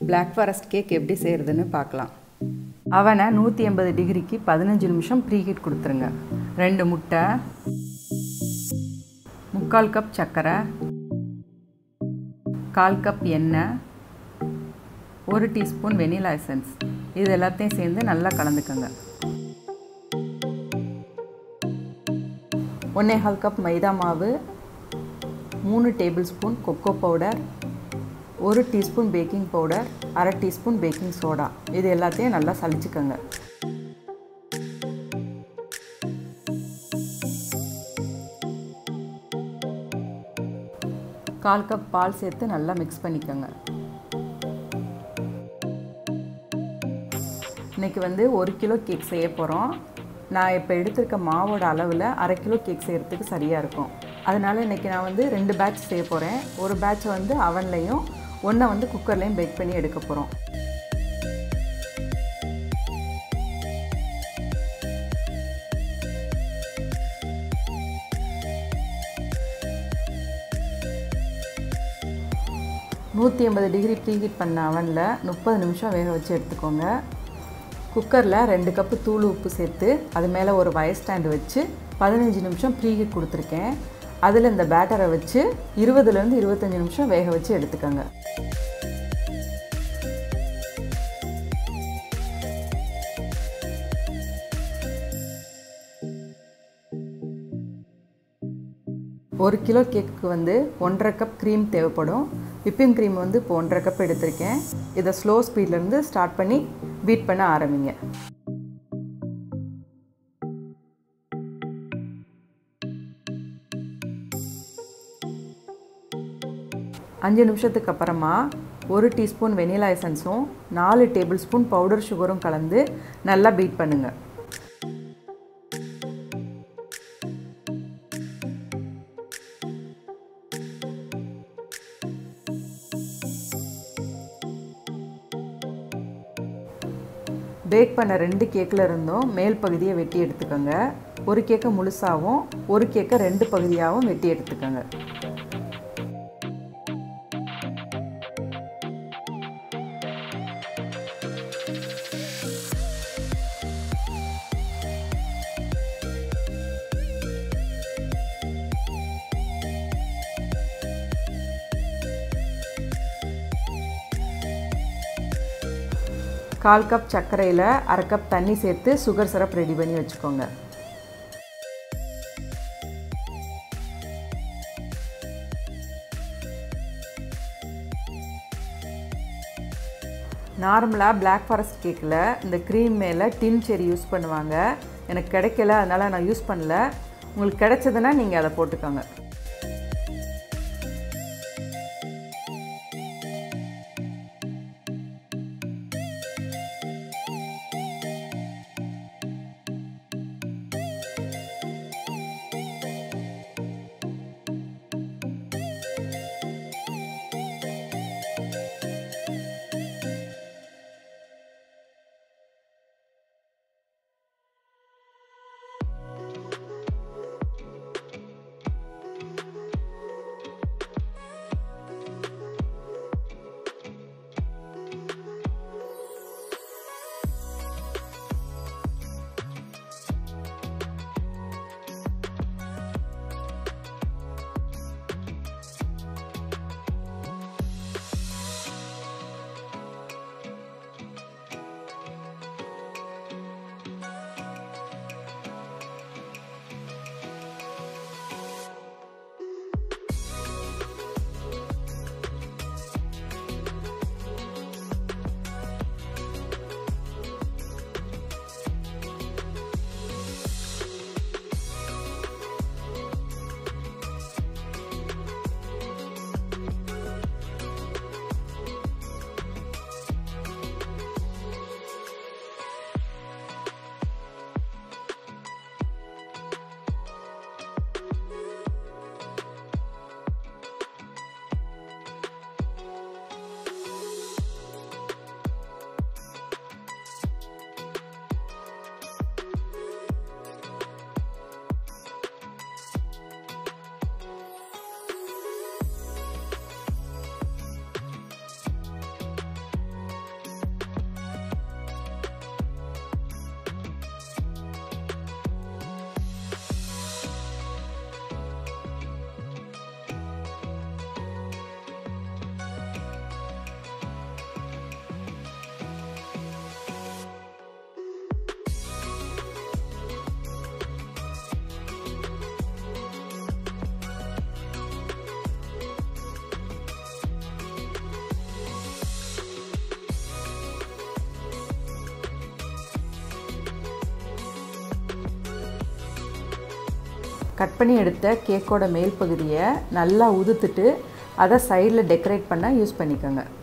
black forest cake எப்படி செய்கிறதுன்னு பார்க்கலாம் அவனை நூற்றி எண்பது டிகிரிக்கு பதினஞ்சு நிமிஷம் ப்ரீஹீட் கொடுத்துருங்க ரெண்டு முட்டை முக்கால் கப் சர்க்கரை கால் கப் எண்ணெய் ஒரு டீஸ்பூன் வெனிலா எசன்ஸ் இது எல்லாத்தையும் சேர்ந்து நல்லா கலந்துக்கோங்க ஒன்றே கால் கப் மைதா மாவு மூணு டேபிள் ஸ்பூன் கொக்கோ பவுடர் ஒரு டீஸ்பூன் பேக்கிங் பவுடர் அரை டீஸ்பூன் பேக்கிங் சோடா இது எல்லாத்தையும் நல்லா சலிச்சுக்கோங்க கால் கப் பால் சேர்த்து நல்லா மிக்ஸ் பண்ணிக்கோங்க இன்றைக்கி வந்து ஒரு கிலோ கேக் செய்ய போகிறோம் நான் இப்போ எடுத்திருக்க மாவோட அளவில் அரை கிலோ கேக் செய்கிறதுக்கு சரியாக இருக்கும் அதனால் இன்றைக்கி நான் வந்து ரெண்டு பேட்ச் செய்ய போகிறேன் ஒரு பேட்சை வந்து அவன்லேயும் ஒன்றை வந்து குக்கர்லேயும் பேக் பண்ணி எடுக்க போகிறோம் நூற்றி ஐம்பது டிகிரி ப்ரீஹீட் பண்ண அவனில் முப்பது நிமிஷம் வேக வச்சு எடுத்துக்கோங்க குக்கரில் ரெண்டு கப்பு தூள் உப்பு சேர்த்து அது மேலே ஒரு வயர் ஸ்டாண்டு வச்சு பதினஞ்சு நிமிஷம் ப்ரீஹீட் கொடுத்துருக்கேன் அதில் இந்த பேட்டரை வச்சு இருபதுலேருந்து இருபத்தஞ்சி நிமிஷம் வேக வச்சு எடுத்துக்கோங்க ஒரு கிலோ கேக்கு வந்து ஒன்றரை கப் க்ரீம் தேவைப்படும் விப்பிங் க்ரீம் வந்து இப்போ ஒன்றரை கப் எடுத்திருக்கேன் இதை ஸ்லோ ஸ்பீட்லேருந்து ஸ்டார்ட் பண்ணி பீட் பண்ண ஆரம்பிங்க அஞ்சு நிமிஷத்துக்கு அப்புறமா ஒரு டீஸ்பூன் வெனிலா எசன்ஸும் நாலு டேபிள் ஸ்பூன் பவுடர் சுகரும் கலந்து நல்லா பீட் பண்ணுங்கள் பேக் பண்ண ரெண்டு கேக்கில் இருந்தும் மேல் பகுதியை வெட்டி எடுத்துக்கோங்க ஒரு கேக்கை முழுசாகவும் ஒரு கேக்கை ரெண்டு பகுதியாகவும் வெட்டி எடுத்துக்கோங்க கால் கப் சர்க்கரையில் அரை கப் தண்ணி சேர்த்து சுகர் சிரப் ரெடி பண்ணி வச்சுக்கோங்க நார்மலாக பிளாக் ஃபாரஸ்ட் கேக்கில் இந்த க்ரீம் மேலே டின் செரி யூஸ் பண்ணுவாங்க எனக்கு கிடைக்கல அதனால் நான் யூஸ் பண்ணல உங்களுக்கு கிடைச்சதுன்னா நீங்கள் அதை போட்டுக்கோங்க கட் பண்ணி எடுத்த கேக்கோட மேல் பகுதியை நல்லா உதுத்துட்டு அதை சைடில் டெக்கரேட் பண்ண யூஸ் பண்ணிக்கோங்க